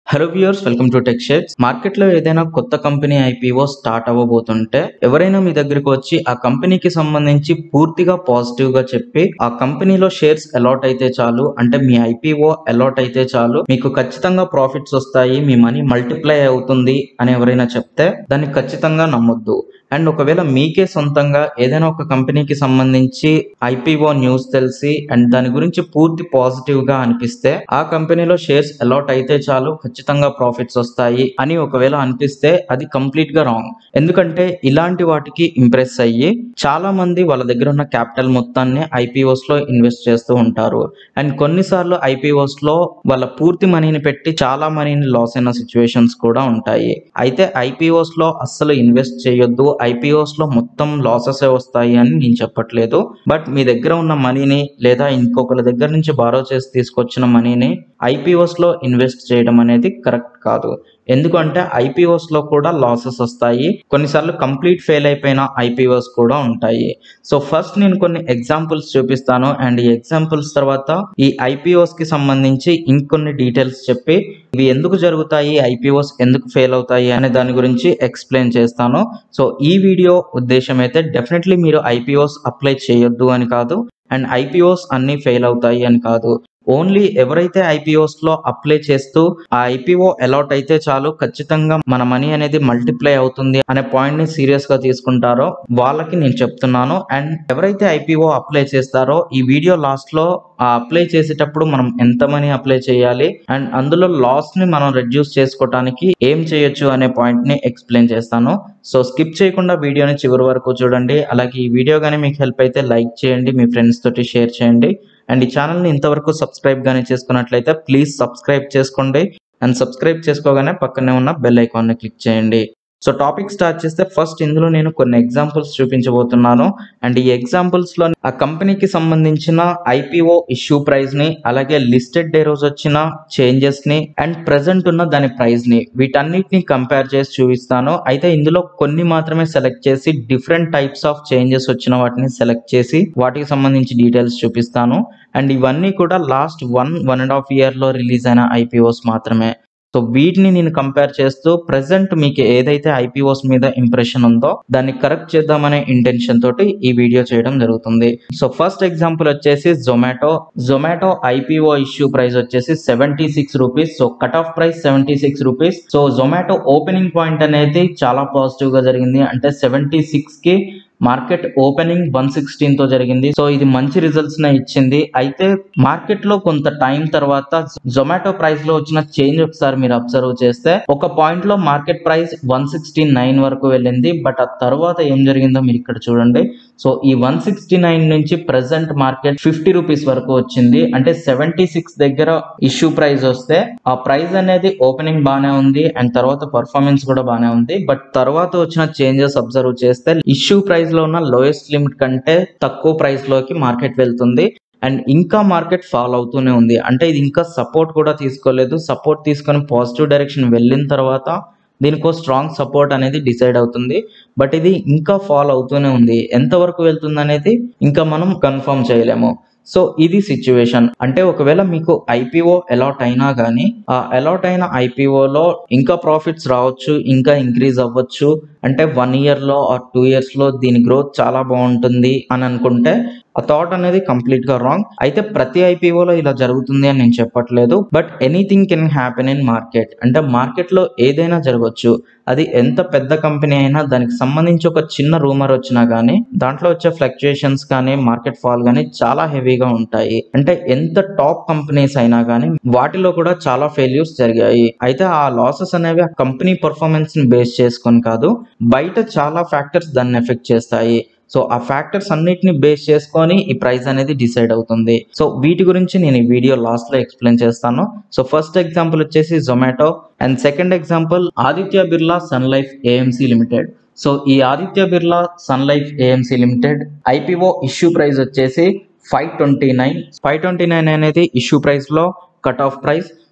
hello viewers welcome to tech shares market లో ఏదైనా కొత్త కంపెనీ ఐపీఓ స్టార్ట్ అవ్వబోతుంటే ఎవరైనా మీ దగ్గరికి వచ్చి ఆ కంపెనీకి సంబంధించి పూర్తిగా పాజిటివ్ గా చెప్పి ఆ కంపెనీలో షేర్స్ అలాట్ అయితే చాలు అంటే మీ ఐపీఓ అలాట్ అయితే చాలు మీకు ఖచ్చితంగా ప్రాఫిట్స్ వస్తాయి మీ మనీ మల్టిప్లై అవుతుంది అని ఎవరైనా చెప్తే దాన్ని ఖచ్చితంగా నమ్మొద్దు అండ్ ఒకవేళ మీకే సొంతంగా ఏదైనా ఒక కంపెనీకి సంబంధించి ఐపీఓ న్యూస్ తెలిసి అండ్ దాని గురించి పూర్తి పాజిటివ్ గా అనిపిస్తే ఆ కంపెనీలో షేర్స్ అలాట్ అయితే చాలు ఖచ్చితంగా ప్రాఫిట్స్ వస్తాయి అని ఒకవేళ అనిపిస్తే అది కంప్లీట్ గా రాంగ్ ఎందుకంటే ఇలాంటి వాటికి ఇంప్రెస్ అయ్యి చాలా మంది వాళ్ళ దగ్గర ఉన్న క్యాపిటల్ మొత్తాన్ని ఐపీఓస్ లో ఇన్వెస్ట్ చేస్తూ ఉంటారు అండ్ కొన్నిసార్లు ఐపీఓస్ లో వాళ్ళ పూర్తి మనీని పెట్టి చాలా మనీని లాస్ అయిన సిచ్యువేషన్స్ కూడా ఉంటాయి అయితే ఐపీఓస్ లో అస్సలు ఇన్వెస్ట్ చేయొద్దు ఐపీఓస్ లో మొత్తం లాసెస్ వస్తాయి అని నేను చెప్పట్లేదు బట్ మీ దగ్గర ఉన్న మనీని లేదా ఇంకొకరి దగ్గర నుంచి బారో చేసి తీసుకొచ్చిన మనీని ఐపీఓస్ లో ఇన్వెస్ట్ చేయడం అనేది కరెక్ట్ కాదు ఎందుకంటే ఐపీఓస్ లో కూడా లాసెస్ వస్తాయి కొన్నిసార్లు కంప్లీట్ ఫెయిల్ అయిపోయిన ఐపీఓస్ కూడా ఉంటాయి సో ఫస్ట్ నేను కొన్ని ఎగ్జాంపుల్స్ చూపిస్తాను అండ్ ఈ ఎగ్జాంపుల్స్ తర్వాత ఈ ఐపీఓస్ కి సంబంధించి ఇంకొన్ని డీటెయిల్స్ చెప్పి ఇవి ఎందుకు జరుగుతాయి ఐపీఓస్ ఎందుకు ఫెయిల్ అవుతాయి అనే దాని గురించి ఎక్స్ప్లెయిన్ చేస్తాను సో ఈ వీడియో ఉద్దేశం అయితే డెఫినెట్లీ మీరు ఐపీఓస్ అప్లై చేయొద్దు అని కాదు అండ్ ఐపీఓస్ అన్ని ఫెయిల్ అవుతాయి అని కాదు ఓన్లీ ఎవరైతే ఐపీఓస్ లో అప్లై చేస్తూ ఆ ఐపీఓ అలాట్ అయితే చాలు ఖచ్చితంగా మన మనీ అనేది మల్టిప్లై అవుతుంది అనే పాయింట్ ని సీరియస్ గా తీసుకుంటారో వాళ్ళకి నేను చెప్తున్నాను అండ్ ఎవరైతే ఐపీఓ అప్లై చేస్తారో ఈ వీడియో లాస్ట్ లో ఆ అప్లై చేసేటప్పుడు మనం ఎంత మనీ అప్లై చేయాలి అండ్ అందులో లాస్ ని మనం రెడ్యూస్ చేసుకోవడానికి ఏం చేయొచ్చు అనే పాయింట్ ని ఎక్స్ప్లెయిన్ చేస్తాను సో స్కిప్ చేయకుండా వీడియోని చివరి వరకు చూడండి అలాగే ఈ వీడియో కానీ మీకు హెల్ప్ అయితే లైక్ చేయండి మీ ఫ్రెండ్స్ తోటి షేర్ చేయండి అండ్ ఈ ఛానల్ని ఇంతవరకు సబ్స్క్రైబ్ కానీ చేసుకున్నట్లయితే ప్లీజ్ సబ్స్క్రైబ్ చేసుకోండి అండ్ సబ్స్క్రైబ్ చేసుకోగానే పక్కనే ఉన్న బెల్ ఐకాన్ని క్లిక్ చేయండి సో టాపిక్ స్టార్ట్ చేస్తే ఫస్ట్ ఇందులో నేను కొన్ని ఎగ్జాంపుల్స్ చూపించబోతున్నాను అండ్ ఈ ఎగ్జాంపుల్స్ లో ఆ కంపెనీకి సంబంధించిన ఐపీఓ ఇష్యూ ప్రైస్ ని అలాగే లిస్టెడ్ డే రోజు వచ్చిన చేంజెస్ ని అండ్ ప్రెసెంట్ ఉన్న దాని ప్రైస్ ని వీటన్నిటిని కంపేర్ చేసి చూపిస్తాను అయితే ఇందులో కొన్ని మాత్రమే సెలెక్ట్ చేసి డిఫరెంట్ టైప్స్ ఆఫ్ చేంజెస్ వచ్చిన వాటిని సెలెక్ట్ చేసి వాటికి సంబంధించి డీటెయిల్స్ చూపిస్తాను అండ్ ఇవన్నీ కూడా last one one and half year లో రిలీజ్ అయిన ఐపీఓస్ మాత్రమే సో వీటిని నేను కంపేర్ చేస్తూ ప్రెసెంట్ మీకు ఏదైతే ఐపీఓస్ మీద ఇంప్రెషన్ ఉందో దాన్ని కరెక్ట్ చేద్దామనే ఇంటెన్షన్ తోటి ఈ వీడియో చేయడం జరుగుతుంది సో ఫస్ట్ ఎగ్జాంపుల్ వచ్చేసి Zomato Zomato IPO issue price వచ్చేసి seventy six rupees so cut off price seventy six rupees so Zomato opening point అనేది చాలా పాజిటివ్ గా జరిగింది అంటే సెవెంటీ సిక్స్ కి మార్కెట్ ఓపెనింగ్ వన్ సిక్స్టీన్ తో జరిగింది సో ఇది మంచి రిజల్ట్స్ నే ఇచ్చింది అయితే మార్కెట్ లో కొంత టైం తర్వాత జొమాటో ప్రైస్ లో వచ్చిన చేంజ్ ఒకసారి మీరు అబ్జర్వ్ చేస్తే ఒక పాయింట్ లో market price one sixty nine వరకు వెళ్ళింది బట్ ఆ తర్వాత ఏం జరిగిందో మీరు ఇక్కడ చూడండి సో ఈ వన్ సిక్స్టీ నైన్ నుంచి ప్రెసెంట్ మార్కెట్ ఫిఫ్టీ రూపీస్ వరకు వచ్చింది అంటే సెవెంటీ సిక్స్ దగ్గర ఇష్యూ ప్రైస్ వస్తే ఆ ప్రైస్ అనేది ఓపెనింగ్ బాగానే ఉంది అండ్ తర్వాత పర్ఫార్మెన్స్ కూడా బాగానే ఉంది బట్ తర్వాత వచ్చిన చేంజెస్ అబ్జర్వ్ చేస్తే ఇష్యూ ప్రైస్ లో ఉన్న లోయెస్ట్ లిమిట్ కంటే తక్కువ ప్రైస్ లోకి మార్కెట్ వెళ్తుంది అండ్ ఇంకా మార్కెట్ ఫాలో అవుతూనే ఉంది అంటే ఇది ఇంకా సపోర్ట్ కూడా తీసుకోలేదు సపోర్ట్ తీసుకొని పాజిటివ్ డైరెక్షన్ వెళ్ళిన తర్వాత దీనికో స్ట్రాంగ్ సపోర్ట్ అనేది డిసైడ్ అవుతుంది బట్ ఇది ఇంకా ఫాలో అవుతూనే ఉంది ఎంతవరకు వెళ్తుంది అనేది ఇంకా మనం కన్ఫర్మ్ చేయలేము సో ఇది సిచ్యువేషన్ అంటే ఒకవేళ మీకు ఐపీఓ అలాట్ అయినా కానీ ఆ అలాట్ అయిన ఐపీఓలో ఇంకా ప్రాఫిట్స్ రావచ్చు ఇంకా ఇంక్రీజ్ అవ్వచ్చు అంటే వన్ ఇయర్లో ఆర్ టూ ఇయర్స్లో దీని గ్రోత్ చాలా బాగుంటుంది అని అనుకుంటే ఆ థాట్ అనేది కంప్లీట్ గా రాంగ్ అయితే ప్రతి ఐపీఓలో ఇలా జరుగుతుంది అని నేను చెప్పట్లేదు but anything can happen in market అంటే మార్కెట్ లో ఏదైనా జరగవచ్చు అది ఎంత పెద్ద కంపెనీ అయినా దానికి సంబంధించి ఒక చిన్న రూమర్ వచ్చినా గానీ దాంట్లో వచ్చే ఫ్లక్చుయేషన్స్ కానీ మార్కెట్ ఫాల్ కానీ చాలా హెవీగా ఉంటాయి అంటే ఎంత టాప్ కంపెనీస్ అయినా కానీ వాటిలో కూడా చాలా ఫెయిల్యూర్స్ జరిగాయి అయితే ఆ లాసెస్ అనేవి ఆ కంపెనీ పర్ఫార్మెన్స్ ని బేస్ చేసుకొని కాదు బయట చాలా ఫ్యాక్టర్స్ దాన్ని ఎఫెక్ట్ చేస్తాయి సో ఆ ఫ్యాక్టర్స్ అన్నిటిని బేస్ చేసుకొని ఈ ప్రైస్ అనేది డిసైడ్ అవుతుంది సో వీటి గురించి నేను ఈ వీడియో లాస్ట్ లో ఎక్స్ప్లెయిన్ చేస్తాను సో ఫస్ట్ ఎగ్జాంపుల్ వచ్చేసి Zomato and second example Aditya Birla sun life AMC limited so ఈ Aditya Birla sun life AMC limited IPO issue price వచ్చేసి five twenty nine five twenty nine అనేది ఇష్యూ ప్రైస్ లో కట్ ఆఫ్ ప్రైస్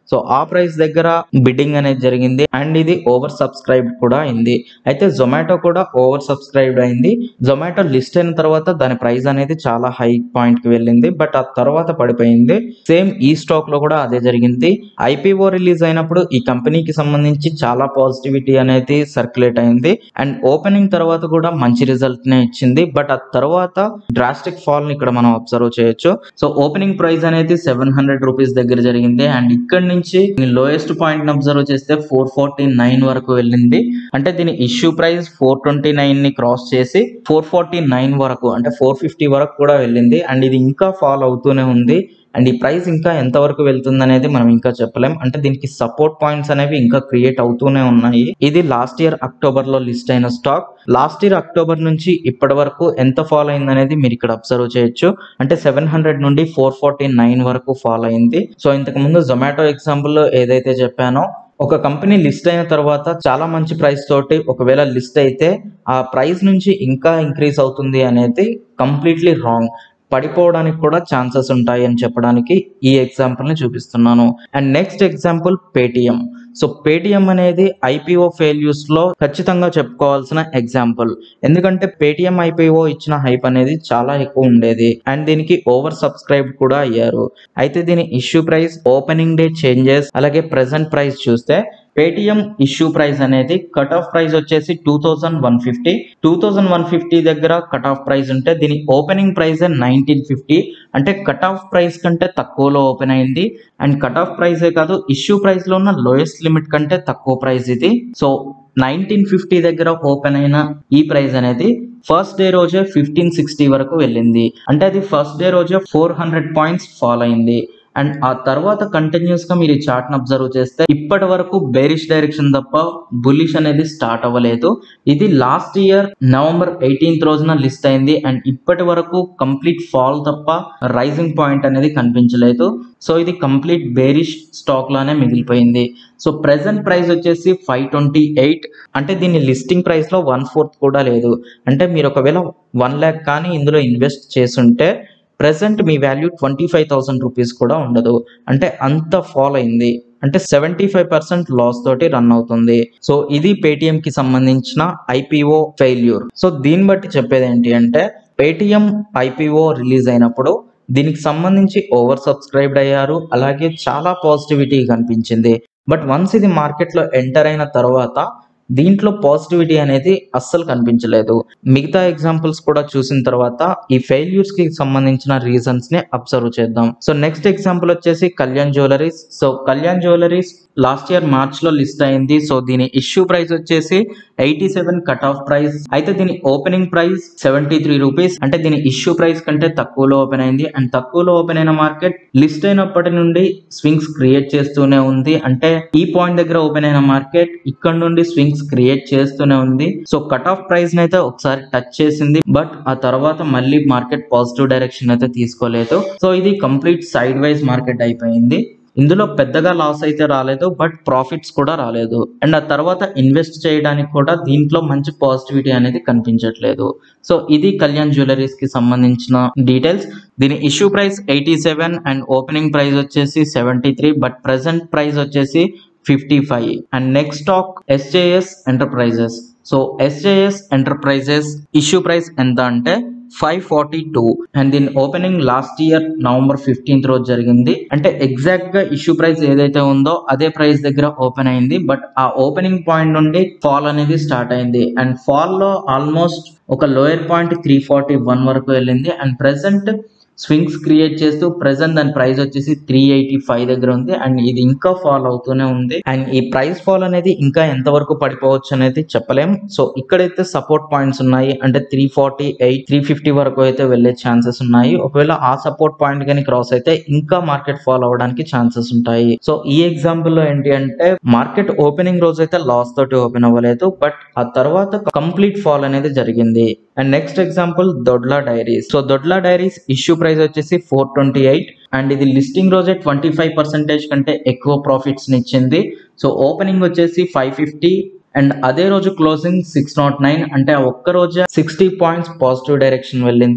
సో ఆ price దగ్గర bidding అనేది జరిగింది and ఇది over subscribed కూడా అయింది అయితే జొమాటో కూడా ఓవర్ సబ్స్క్రైబ్డ్ అయింది జొమాటో లిస్ట్ అయిన తర్వాత దాని ప్రైస్ అనేది చాలా హై పాయింట్ కి వెళ్ళింది బట్ ఆ తర్వాత పడిపోయింది సేమ్ ఈ స్టాక్ లో కూడా అదే జరిగింది ఐపీఓ రిలీజ్ అయినప్పుడు ఈ కంపెనీకి సంబంధించి చాలా పాజిటివిటీ అనేది సర్క్యులేట్ అయింది అండ్ ఓపెనింగ్ తర్వాత కూడా మంచి రిజల్ట్ నే ఇచ్చింది బట్ ఆ తర్వాత డ్రాస్టిక్ ఫాల్ ని ఇక్కడ మనం అబ్జర్వ్ చేయొచ్చు సో ఓపెనింగ్ ప్రైస్ అనేది సెవెన్ హండ్రెడ్ రూపీస్ దగ్గర జరిగింది అండ్ ఇక్కడ నుంచి లోయెస్ట్ పాయింట్ ని అబ్జర్వ్ చేస్తే ఫోర్ ఫార్టీ నైన్ వరకు వెళ్ళింది అంటే దీని issue price four twenty nine ని క్రాస్ చేసి ఫోర్ ఫార్టీ నైన్ వరకు అంటే ఫోర్ ఫిఫ్టీ వరకు కూడా వెళ్ళింది అండ్ ఇది ఇంకా ఫాల్ అవుతూనే ఉంది అండ్ ఈ ప్రైస్ ఇంకా ఎంత వరకు వెళ్తుంది అనేది మనం ఇంకా చెప్పలేం అంటే దీనికి సపోర్ట్ పాయింట్స్ అనేవి ఇంకా క్రియేట్ అవుతూనే ఉన్నాయి ఇది లాస్ట్ ఇయర్ అక్టోబర్ లో లిస్ట్ అయిన స్టాక్ లాస్ట్ ఇయర్ అక్టోబర్ నుంచి ఇప్పటి వరకు ఎంత ఫాల్ అయింది అనేది మీరు ఇక్కడ అబ్జర్వ్ చేయొచ్చు అంటే సెవెన్ హండ్రెడ్ నుండి ఫోర్ ఫార్టీ నైన్ వరకు ఫాల్ అయింది సో ఇంతకు ముందు జొమాటో ఎగ్జాంపుల్ లో ఏదైతే చెప్పానో ఒక కంపెనీ లిస్ట్ అయిన తర్వాత చాలా మంచి ప్రైస్ తోటి ఒకవేళ లిస్ట్ అయితే ఆ ప్రైస్ నుంచి ఇంకా ఇంక్రీజ్ అవుతుంది అనేది కంప్లీట్లీ రాంగ్ పడిపోవడానికి కూడా ఛాన్సెస్ ఉంటాయి అని చెప్పడానికి ఈ ఎగ్జాంపుల్ ని చూపిస్తున్నాను and next example Paytm so Paytm అనేది ఐపీఓ ఫెయిల్యూర్స్ లో ఖచ్చితంగా చెప్పుకోవాల్సిన ఎగ్జాంపుల్ ఎందుకంటే పేటిఎం ఐపీఓ ఇచ్చిన హైప్ అనేది చాలా ఎక్కువ ఉండేది అండ్ దీనికి ఓవర్ సబ్స్క్రైబ్ కూడా అయ్యారు అయితే దీని issue price opening day changes అలాగే ప్రెసెంట్ ప్రైస్ చూస్తే పేటిఎం ఇష్యూ ప్రైస్ అనేది కట్ ఆఫ్ ప్రైస్ వచ్చేసి two thousand one fifty two thousand one fifty దగ్గర కట్ ఆఫ్ ప్రైస్ ఉంటే దీని ఓపెనింగ్ ప్రైస్ నైన్టీన్ ఫిఫ్టీ అంటే కట్ ఆఫ్ ప్రైస్ కంటే తక్కువలో ఓపెన్ అయింది అండ్ కట్ ఆఫ్ ప్రైసే కాదు ఇష్యూ ప్రైస్ లో ఉన్న లోయెస్ట్ లిమిట్ కంటే తక్కువ ప్రైస్ ఇది సో నైన్టీన్ ఫిఫ్టీ దగ్గర ఓపెన్ అయిన ఈ ప్రైస్ అనేది ఫస్ట్ డే రోజే ఫిఫ్టీన్ సిక్స్టీ వరకు వెళ్ళింది అంటే అది ఫస్ట్ డే రోజే ఫోర్ హండ్రెడ్ పాయింట్స్ ఫాల్ అయింది అండ్ ఆ తర్వాత కంటిన్యూస్ గా మీరు ఈ చార్ట్ ని అబ్జర్వ్ చేస్తే ఇప్పటి వరకు బేరిష్ డైరెక్షన్ తప్ప బుల్లిష్ అనేది స్టార్ట్ అవ్వలేదు ఇది లాస్ట్ ఇయర్ నవంబర్ ఎయిటీన్త్ రోజున లిస్ట్ అయింది అండ్ ఇప్పటి వరకు కంప్లీట్ ఫాల్ తప్ప రైజింగ్ పాయింట్ అనేది కనిపించలేదు సో ఇది కంప్లీట్ బేరిష్ స్టాక్ లానే మిగిలిపోయింది సో ప్రెసెంట్ ప్రైస్ వచ్చేసి ఫైవ్ ట్వంటీ ఎయిట్ అంటే దీని లిస్టింగ్ ప్రైస్ లో వన్ ఫోర్త్ కూడా లేదు అంటే మీరు ఒకవేళ వన్ ల్యాక్ కానీ ఇందులో ఇన్వెస్ట్ చేసుంటే ప్రెసెంట్ మీ value twenty five thousand rupees కూడా ఉండదు అంటే అంత ఫాల్ అయింది అంటే సెవెంటీ ఫైవ్ పర్సెంట్ లాస్ తోటి రన్ అవుతుంది సో ఇది పేటిఎం కి సంబంధించిన ఐపీఓ ఫెయిల్యూర్ సో దీన్ని బట్టి చెప్పేది ఏంటి అంటే పేటిఎం ఐపీఓ రిలీజ్ అయినప్పుడు దీనికి సంబంధించి ఓవర్ సబ్స్క్రైబ్డ్ అయ్యారు అలాగే చాలా పాజిటివిటీ కనిపించింది బట్ వన్స్ ఇది మార్కెట్ లో ఎంటర్ అయిన తర్వాత దీంట్లో పాజిటివిటీ అనేది అస్సలు కనిపించలేదు మిగతా ఎగ్జాంపుల్స్ కూడా చూసిన తర్వాత ఈ ఫెయిల్యూర్స్ కి సంబంధించిన రీజన్స్ ని అబ్జర్వ్ చేద్దాం సో నెక్స్ట్ ఎగ్జాంపుల్ వచ్చేసి Kalyan jewellers so Kalyan jewellers last year March లో లిస్ట్ అయింది సో దీని ఇష్యూ ప్రైస్ వచ్చేసి eighty seven cut off price అయితే దీని opening price seventy three rupees అంటే దీని ఇష్యూ ప్రైస్ కంటే తక్కువలో ఓపెన్ అయింది అండ్ తక్కువలో ఓపెన్ అయిన మార్కెట్ లిస్ట్ అయినప్పటి నుండి స్వింగ్స్ క్రియేట్ చేస్తూనే ఉంది అంటే ఈ పాయింట్ దగ్గర ఓపెన్ అయిన మార్కెట్ ఇక్కడ నుండి స్వింగ్స్ క్రియేట్ చేస్తూనే ఉంది సో కట్ ఆఫ్ ప్రైస్ అయితే ఒకసారి టచ్ చేసింది బట్ ఆ తర్వాత మళ్ళీ మార్కెట్ పాజిటివ్ డైరెక్షన్ అయితే తీసుకోలేదు సో ఇది కంప్లీట్ సైడ్ వైజ్ మార్కెట్ అయిపోయింది ఇందులో పెద్దగా లాస్ అయితే రాలేదు బట్ ప్రాఫిట్స్ కూడా రాలేదు అండ్ ఆ తర్వాత ఇన్వెస్ట్ చేయడానికి కూడా దీంట్లో మంచి పాజిటివిటీ అనేది కనిపించట్లేదు సో ఇది కళ్యాణ్ జ్యువెలరీస్ కి సంబంధించిన డీటెయిల్స్ దీని issue price eighty seven and opening price వచ్చేసి seventy three but present price వచ్చేసి fifty five and next stock SJS enterprises so SJS enterprises issue price ఎంత అంటే ఫైవ్ ఫార్టీ టూ అండ్ దీని opening last year November fifteenth రోజు జరిగింది అంటే exact గా issue price ఏదైతే ఉందో అదే ప్రైస్ దగ్గర ఓపెన్ అయింది బట్ ఆ ఓపెనింగ్ పాయింట్ నుండి ఫాల్ అనేది స్టార్ట్ అయింది అండ్ ఫాల్ లో ఆల్మోస్ట్ ఒక lower point three forty one వరకు వెళ్ళింది అండ్ ప్రెసెంట్ స్వింగ్స్ క్రియేట్ చేస్తూ ప్రెసెంట్ దాని ప్రైస్ వచ్చేసి త్రీ ఎయిటీ ఫైవ్ దగ్గర ఉంది అండ్ ఇది ఇంకా ఫాల్ అవుతూనే ఉంది అండ్ ఈ ప్రైస్ ఫాల్ అనేది ఇంకా ఎంత వరకు పడిపోవచ్చు అనేది చెప్పలేం సో ఇక్కడైతే సపోర్ట్ పాయింట్స్ ఉన్నాయి అంటే three forty eight three fifty వరకు అయితే వెళ్ళే ఛాన్సెస్ ఉన్నాయి ఒకవేళ ఆ సపోర్ట్ పాయింట్ కానీ క్రాస్ అయితే ఇంకా మార్కెట్ ఫాల్ అవడానికి ఛాన్సెస్ ఉంటాయి సో ఈ ఎగ్జాంపుల్ లో ఏంటి అంటే మార్కెట్ ఓపెనింగ్ రోజు అయితే లాస్ తోటి ఓపెన్ అవ్వలేదు బట్ ఆ తర్వాత కంప్లీట్ ఫాల్ అనేది జరిగింది and next example Dodla dairies so Dodla dairies issue price వచ్చేసి ఫోర్ ట్వంటీ ఎయిట్ అండ్ ఇది లిస్టింగ్ రోజే ట్వంటీ ఫైవ్ పర్సెంటేజ్ కంటే ఎక్కువ ప్రాఫిట్స్ ఇచ్చింది సో ఓపెనింగ్ వచ్చేసి ఫైవ్ ఫిఫ్టీ అండ్ అదే రోజు క్లోజింగ్ సిక్స్ నాట్ నైన్ అంటే ఆ ఒక్క రోజే సిక్స్టీ పాయింట్స్ పాజిటివ్ డైరెక్షన్ వెళ్ళింది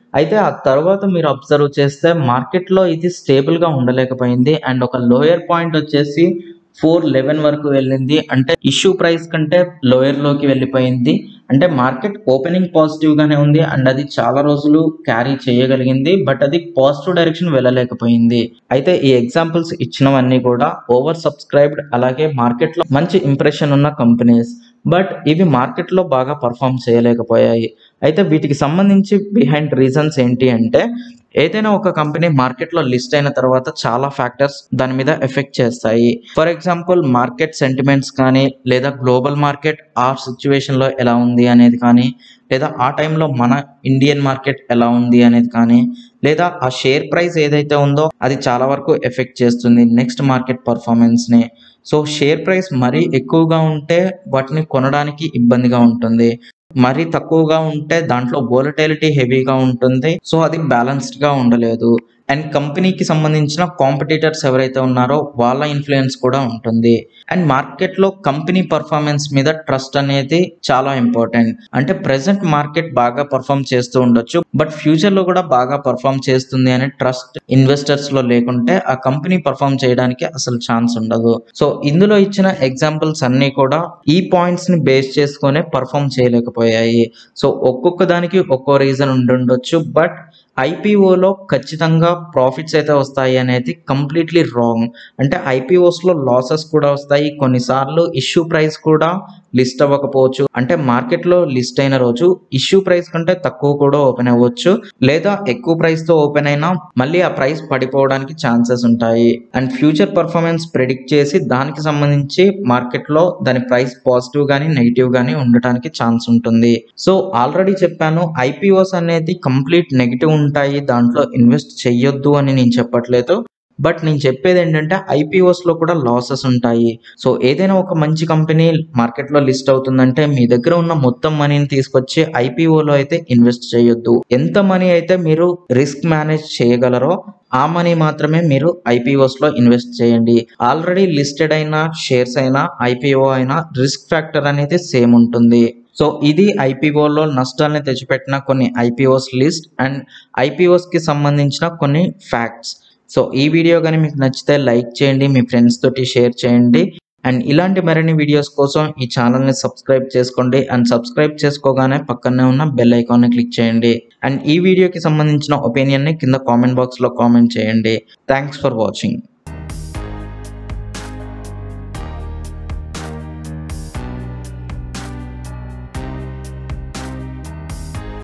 అయితే ఆ తర్వాత మీరు అబ్జర్వ్ చేస్తే మార్కెట్లో ఇది స్టేబుల్గా ఉండలేకపోయింది అండ్ ఒక లోయర్ పాయింట్ వచ్చేసి ఫోర్ లెవెన్ వరకు వెళ్ళింది అంటే ఇష్యూ ప్రైస్ కంటే లోయర్లోకి వెళ్ళిపోయింది అంటే మార్కెట్ ఓపెనింగ్ పాజిటివ్గానే ఉంది అండ్ అది చాలా రోజులు క్యారీ చేయగలిగింది బట్ అది పాజిటివ్ డైరెక్షన్ వెళ్ళలేకపోయింది అయితే ఈ ఎగ్జాంపుల్స్ ఇచ్చినవన్నీ కూడా ఓవర్ సబ్స్క్రైబ్డ్ అలాగే మార్కెట్లో మంచి ఇంప్రెషన్ ఉన్న కంపెనీస్ బట్ ఇవి మార్కెట్లో బాగా పర్ఫామ్ చేయలేకపోయాయి అయితే వీటికి సంబంధించి బిహైండ్ రీజన్స్ ఏంటి అంటే ఏదైనా ఒక కంపెనీ మార్కెట్లో లిస్ట్ అయిన తర్వాత చాలా ఫ్యాక్టర్స్ దాని మీద ఎఫెక్ట్ చేస్తాయి ఫర్ ఎగ్జాంపుల్ మార్కెట్ సెంటిమెంట్స్ కానీ లేదా గ్లోబల్ మార్కెట్ ఆ సిచ్యువేషన్లో ఎలా ఉంది అనేది కానీ లేదా ఆ టైంలో మన ఇండియన్ మార్కెట్ ఎలా ఉంది అనేది కానీ లేదా ఆ షేర్ ప్రైస్ ఏదైతే ఉందో అది చాలా వరకు ఎఫెక్ట్ చేస్తుంది నెక్స్ట్ మార్కెట్ పర్ఫార్మెన్స్ని సో షేర్ ప్రైస్ మరీ ఎక్కువగా ఉంటే వాటిని కొనడానికి ఇబ్బందిగా ఉంటుంది మరీ తక్కువగా ఉంటే దాంట్లో వోలటైలిటీ హెవీగా ఉంటుంది సో అది బ్యాలెన్స్డ్ గా ఉండలేదు అండ్ కంపెనీకి సంబంధించిన కాంపిటీటర్స్ ఎవరైతే ఉన్నారో వాళ్ళ ఇన్ఫ్లుయెన్స్ కూడా ఉంటుంది అండ్ మార్కెట్లో కంపెనీ పర్ఫార్మెన్స్ మీద ట్రస్ట్ అనేది చాలా ఇంపార్టెంట్ అంటే ప్రెసెంట్ మార్కెట్ బాగా పర్ఫామ్ చేస్తూ ఉండొచ్చు బట్ ఫ్యూచర్ లో కూడా బాగా పర్ఫామ్ చేస్తుంది అనే ట్రస్ట్ ఇన్వెస్టర్స్ లో లేకుంటే ఆ కంపెనీ పర్ఫామ్ చేయడానికి అసలు ఛాన్స్ ఉండదు సో ఇందులో ఇచ్చిన ఎగ్జాంపుల్స్ అన్ని కూడా ఈ పాయింట్స్ ని బేస్ చేసుకునే పర్ఫామ్ చేయలేకపోయాయి సో ఒక్కొక్క దానికి ఒక్కో రీజన్ ఉండుండొచ్చు బట్ ఐపీఓలో ఖచ్చితంగా ప్రాఫిట్స్ అయితే వస్తాయి అనేది కంప్లీట్లీ రాంగ్ అంటే ఐపీఓస్లో లాసెస్ కూడా వస్తాయి కొన్నిసార్లు ఇష్యూ ప్రైస్ కూడా లిస్ట్ అవ్వకపోవచ్చు అంటే మార్కెట్లో లిస్ట్ అయిన రోజు ఇష్యూ ప్రైస్ కంటే తక్కువ కూడా ఓపెన్ అవ్వచ్చు లేదా ఎక్కువ ప్రైస్ తో ఓపెన్ అయినా మళ్ళీ ఆ ప్రైస్ పడిపోవడానికి ఛాన్సెస్ ఉంటాయి అండ్ ఫ్యూచర్ పర్ఫార్మెన్స్ ప్రెడిక్ట్ చేసి దానికి సంబంధించి మార్కెట్లో దాని ప్రైస్ పాజిటివ్ గానీ నెగిటివ్ గానీ ఉండటానికి ఛాన్స్ ఉంటుంది సో ఆల్రెడీ చెప్పాను ఐపీఓస్ అనేది కంప్లీట్ నెగిటివ్ ఉంటాయి దాంట్లో ఇన్వెస్ట్ చెయ్యొద్దు అని నేను చెప్పట్లేదు బట్ నేను చెప్పేది ఏంటంటే ఐపీఓస్ లో కూడా లాసెస్ ఉంటాయి సో ఏదైనా ఒక మంచి కంపెనీ మార్కెట్ లో లిస్ట్ అవుతుందంటే మీ దగ్గర ఉన్న మొత్తం మనీని తీసుకొచ్చి ఐపీఓలో అయితే ఇన్వెస్ట్ చేయొద్దు ఎంత మనీ అయితే మీరు రిస్క్ మేనేజ్ చేయగలరో ఆ మనీ మాత్రమే మీరు ఐపీఓస్ లో ఇన్వెస్ట్ చేయండి ఆల్రెడీ లిస్టెడ్ అయిన షేర్స్ అయినా ఐపీఓ అయినా రిస్క్ ఫ్యాక్టర్ అనేది సేమ్ ఉంటుంది సో ఇది ఐపీఓలో నష్టాలని తెచ్చిపెట్టిన కొన్ని ఐపీఓస్ లిస్ట్ అండ్ ఐపీఓస్ కి సంబంధించిన కొన్ని ఫ్యాక్ట్స్ సో ఈ వీడియో కానీ మీకు నచ్చితే లైక్ చేయండి మీ ఫ్రెండ్స్ తోటి షేర్ చేయండి అండ్ ఇలాంటి మరిన్ని వీడియోస్ కోసం ఈ ఛానల్ని సబ్స్క్రైబ్ చేసుకోండి అండ్ సబ్స్క్రైబ్ చేసుకోగానే పక్కనే ఉన్న బెల్ ఐకాన్ని క్లిక్ చేయండి అండ్ ఈ వీడియోకి సంబంధించిన ఒపీనియన్ని కింద కామెంట్ బాక్స్లో కామెంట్ చేయండి థ్యాంక్స్ ఫర్ వాచింగ్